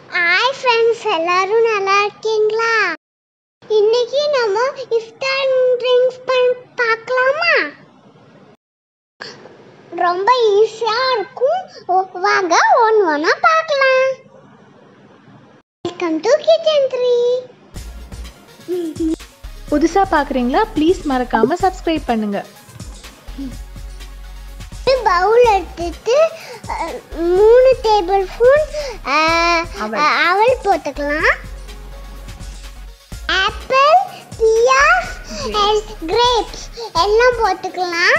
Hi friends எல்லாரும் நல்லா இருக்கீங்களா இன்னைக்கு நம்ம இஃப்தார் ட்ரிங்க்ஸ் பண்ண பார்க்கலாமா ரொம்ப ஈஸியா இருக்கும் ஓ- வாங்க ஒன் ஒன்னா பார்க்கலாம் வெல்கம் டு கிச்சன் த்ரீ புதுசாக பார்க்குறீங்களா ப்ளீஸ் மறக்காமல் சப்ஸ்கிரைப் பண்ணுங்கள் பவுல் எடுத்துட்டு அஹ், மூணு டேபிள் ஸ்பூன் அவல். அவல் போட்டுக்கலாம் ஆப்பிள் பியாஸ் அண்ட் கிரேப்ஸ் எல்லாம் போட்டுக்கலாம்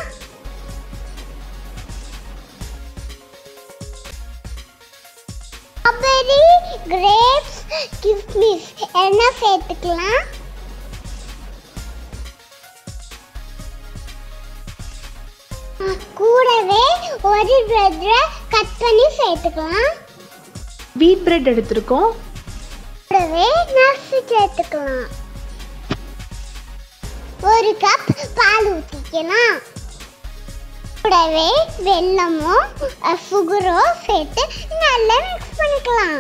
ஸ்ட்ராபெரி கிரேப்ஸ் கிஸ்மிஸ் எல்லாம் சேர்த்துக்கலாம் கூடவே ஒரு பிரெட்டை கட் பண்ணி சேர்த்துக்கலாம் வீட் பிரெட் எடுத்திருக்கோம் கூடவே நட்ஸ் சேர்த்துக்கலாம் ஒரு கப் பால் ஊற்றிக்கலாம் கூடவே வெல்லமோ சுகரோ சேர்த்து நல்லா மிக்ஸ் பண்ணிக்கலாம்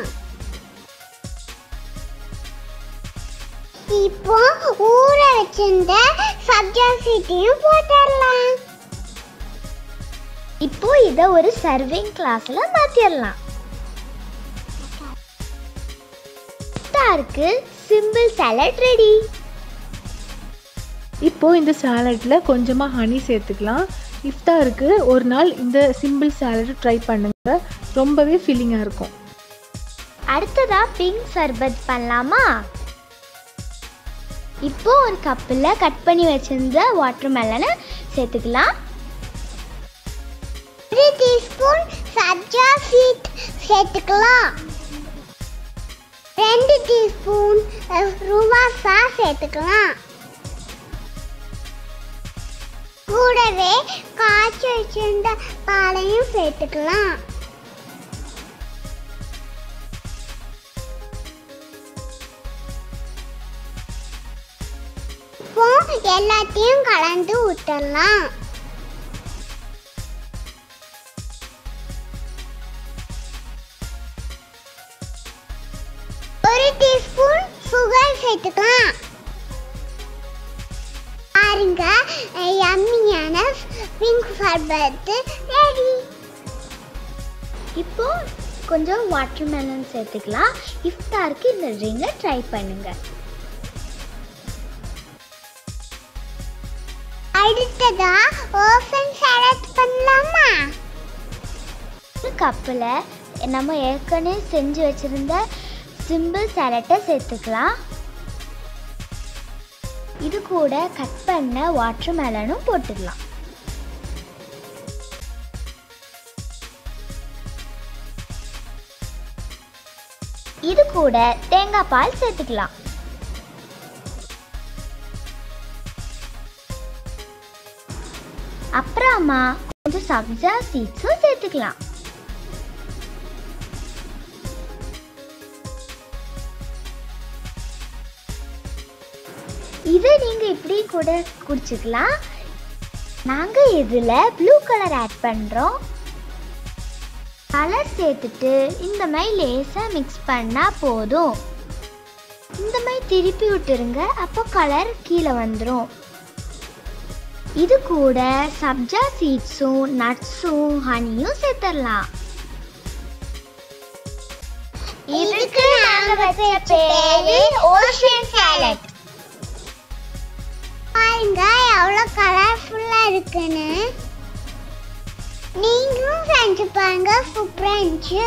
இப்போ ஊற வச்சிருந்த சப்ஜா சீட்டையும் போட்டுடலாம் இப்போ இதை ஒரு சர்விங் கிளாஸ்ல மாத்திரலாம் இருக்கு சிம்பிள் சாலட் ரெடி இப்போது இந்த சாலட்டில் கொஞ்சமாக ஹனி சேர்த்துக்கலாம் இஃப்தாருக்கு ஒரு நாள் இந்த சிம்பிள் சாலட் ட்ரை பண்ணுங்க ரொம்பவே ஃபீலிங்காக இருக்கும் அடுத்ததா பிங்க் சர்பத் பண்ணலாமா இப்போ ஒரு கப்பில் கட் பண்ணி வச்சிருந்த வாட்டர் மெலனை சேர்த்துக்கலாம் ஒரு டீஸ்பூன் சப்ஜா சீட் சேர்த்துக்கலாம் ரெண்டு டீஸ்பூன் ருவாசா சேர்த்துக்கலாம் கூடவே காய்ச்சி வச்சிருந்த பாலையும் சேர்த்துக்கலாம் இப்போ எல்லாத்தையும் கலந்து விட்டுடலாம் ஒரு டீஸ்பூன் சுகர் சேர்த்துக்கலாம் பாருங்க யம்மியான பிங்க் சர்பத்து ரெடி இப்போ கொஞ்சம் வாட்டர் மெலன் சேர்த்துக்கலாம் இஃப்தாருக்கு இந்த ட்ரிங்கை ட்ரை பண்ணுங்க அடுத்ததா ஓஃபன் சாலட் பண்ணலாமா ஒரு கப்பில் நம்ம ஏற்கனவே செஞ்சு வச்சிருந்த சிம்பிள் சாலட்டை சேர்த்துக்கலாம் இது கூட கட் பண்ண வாட்டர் மெலனும் போட்டுடலாம் இது கூட தேங்காய் பால் சேர்த்துக்கலாம் அப்புறமா கொஞ்சம் சப்ஜா சீட்ஸும் சேர்த்துக்கலாம் இதை நீங்கள் இப்படி கூட குடிச்சுக்கலாம் நாங்கள் இதில் ப்ளூ கலர் ஆட் பண்ணுறோம் கலர் சேர்த்துட்டு இந்த மாதிரி லேசாக மிக்ஸ் பண்ணால் போதும் இந்த மாதிரி திருப்பி விட்டுருங்க அப்போ கலர் கீழே வந்துடும் இது கூட சப்ஜா சீட்ஸும் நட்ஸும் ஹனியும் சேர்த்துடலாம் இதுக்கு நாங்க வச்ச பேரு ஓஷன் சாலட் பாருங்க எவ்வளோ கலர்ஃபுல்லாக இருக்குன்னு நீங்களும் செஞ்சு பாருங்க சூப்பராக இருந்துச்சு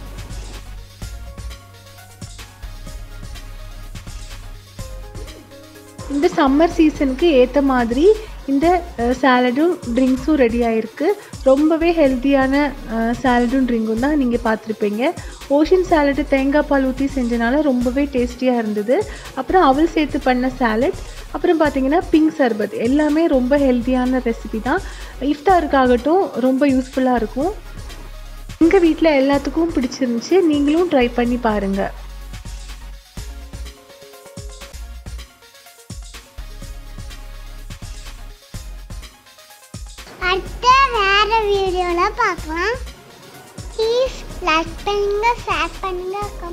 இந்த சம்மர் சீசனுக்கு ஏற்ற மாதிரி இந்த சாலடும் ட்ரிங்க்ஸும் ரெடி ஆயிருக்கு ரொம்பவே ஹெல்த்தியான சாலடும் ட்ரிங்கும் தான் நீங்கள் பார்த்துருப்பீங்க ஓஷன் சாலடு தேங்காய் பால் ஊற்றி செஞ்சனால ரொம்பவே டேஸ்டியாக இருந்தது அப்புறம் அவல் சேர்த்து பண்ண சாலட் அப்புறம் பார்த்தீங்கன்னா பிங்க் சர்பத் எல்லாமே ரொம்ப ஹெல்த்தியான ரெசிபி தான் இஃப்தாருக்காகட்டும் ரொம்ப யூஸ்ஃபுல்லாக இருக்கும் எங்கள் வீட்டில் எல்லாத்துக்கும் பிடிச்சிருந்துச்சு நீங்களும் ட்ரை பண்ணி பாருங்கள் அடுத்த வேற வீடியோவில் பார்க்கலாம் ப்ளீஸ் லைக் பண்ணுங்க ஷேர் பண்ணுங்க